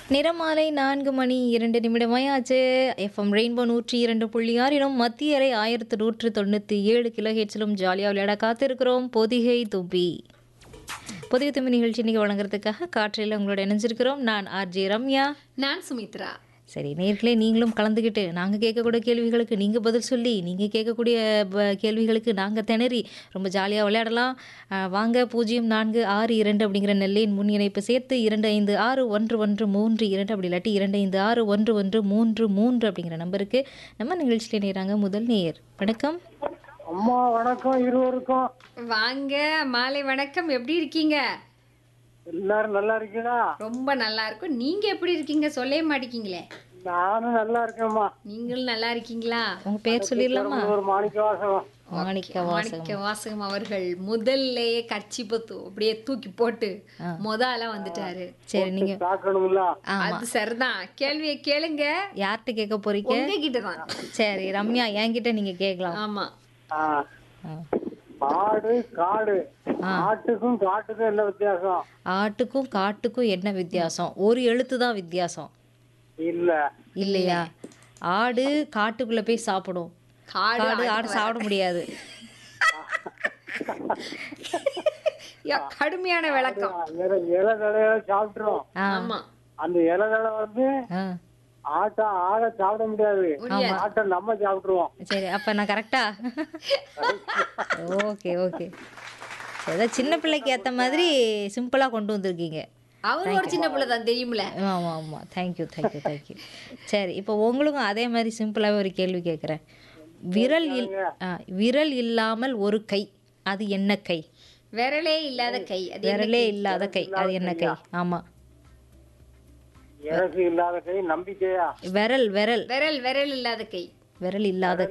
நிறமாலை நான்கு மணி இரண்டு நிமிடமாயாச்சு எஃப்எம் ரெயின்போ நூற்றி இரண்டு புள்ளி ஆறிலும் மத்திய அலை ஆயிரத்து நூற்று தொண்ணூற்றி ஏழு கிலோ ஹெட்ஸிலும் ஜாலியாக விளையாட காத்திருக்கிறோம் பொதிகை தும்பி பொதிகை தும்பி நிகழ்ச்சி இன்னைக்கு வழங்குறதுக்காக காற்றில் உங்களோட இணைஞ்சிருக்கிறோம் நான் ஆர்ஜே ரம்யா நான் சுமித்ரா சரி நேர்களே நீங்களும் கலந்துக்கிட்டு நாங்கள் கேட்கக்கூடிய கேள்விகளுக்கு நீங்கள் பதில் சொல்லி நீங்கள் கேட்கக்கூடிய ப- கேள்விகளுக்கு நாங்கள் திணறி ரொம்ப ஜாலியாக விளையாடலாம் அஹ், வாங்க பூஜ்ஜியம் நான்கு ஆறு இரண்டு அப்படிங்கிற நெல்லையின் முன் இணைப்பு சேர்த்து இரண்டு ஐந்து ஆறு ஒன்று ஒன்று மூன்று இரண்டு அப்படி இல்லாட்டி இரண்டு ஐந்து ஆறு ஒன்று ஒன்று மூன்று மூன்று அப்படிங்கிற நம்பருக்கு நம்ம நிகழ்ச்சியில் நேராங்க முதல் நேயர் வணக்கம் அம்மா வணக்கம் இருவருக்கும் வாங்க மாலை வணக்கம் எப்படி இருக்கீங்க எல்லாரும் நல்லா இருக்கீங்களா ரொம்ப நல்லா இருக்கும் நீங்க எப்படி இருக்கீங்க சொல்லவே மாட்டேங்கிங்களே நானும் நல்லா இருக்கேம்மா நீங்களும் நல்லா இருக்கீங்களா உங்கள் பேர் சொல்லிடலாமா ஒரு மாணிக்க வாசகம் மாணிக்க வாசகம் மாணிக்க வாசகம் அவர்கள் முதல்லயே கர்ச்சிப்பத்து அப்படியே தூக்கி போட்டு முதல்ல வந்துட்டாரு சரி நீங்கள் தாக்கணும்ல அது சரிதான் கேள்வியை கேளுங்க யார்கிட்ட கேட்க போறீங்க உங்ககிட்ட தான் சரி ரம்யா என்கிட்ட நீங்கள் கேட்கலாம் ஆமா ஆ, ஆ. ஆடு காடு ஆட்டுக்கும் காட்டுக்கும் என்ன வித்தியாசம் ஆட்டுக்கும் காட்டுக்கும் என்ன வித்தியாசம் ஒரு எழுத்து தான் வித்தியாசம் இல்ல இல்லையா ஆடு காட்டுக்குள்ள போய் சாப்பிடும் காடு காடு ஆடு சாப்பிட முடியாது யா, கடுமையான விளக்கம் இலை இலை தழையில சாப்பிட்டுரும் ஆ, ஆமா அந்த இலை தழை வந்து ஆ. ஆட்டை ஆடை சாப்பிட முடியாது ஆட்டை நம்ம சாப்பிட்டுருவோம் சரி அப்ப நான் கரெக்டா ஓகே ஓகே ஏதோ சின்ன பிள்ளைக்கு ஏத்த மாதிரி சிம்பிளா கொண்டு வந்திருக்கீங்க அவர் ஒரு சின்ன பிள்ளை தான் தெரியுமில ஆமா ஆமா தேங்க்யூ தேங்க்யூ தேங்க்யூ சரி இப்போ உங்களுக்கும் அதே மாதிரி சிம்பிளாவே ஒரு கேள்வி கேட்குறேன் விரல் இல் ஆ, விரல் இல்லாமல் ஒரு கை அது என்ன கை விரலே இல்லாத கை அது என்ன விரலே கை? இல்லாத கை அது என்ன கை ஆமா எனக்கு இல்லாத கை நம்பிக்கையா விரல் விரல் விரல் விரல் இல்லாத கை விரல் இல்லாத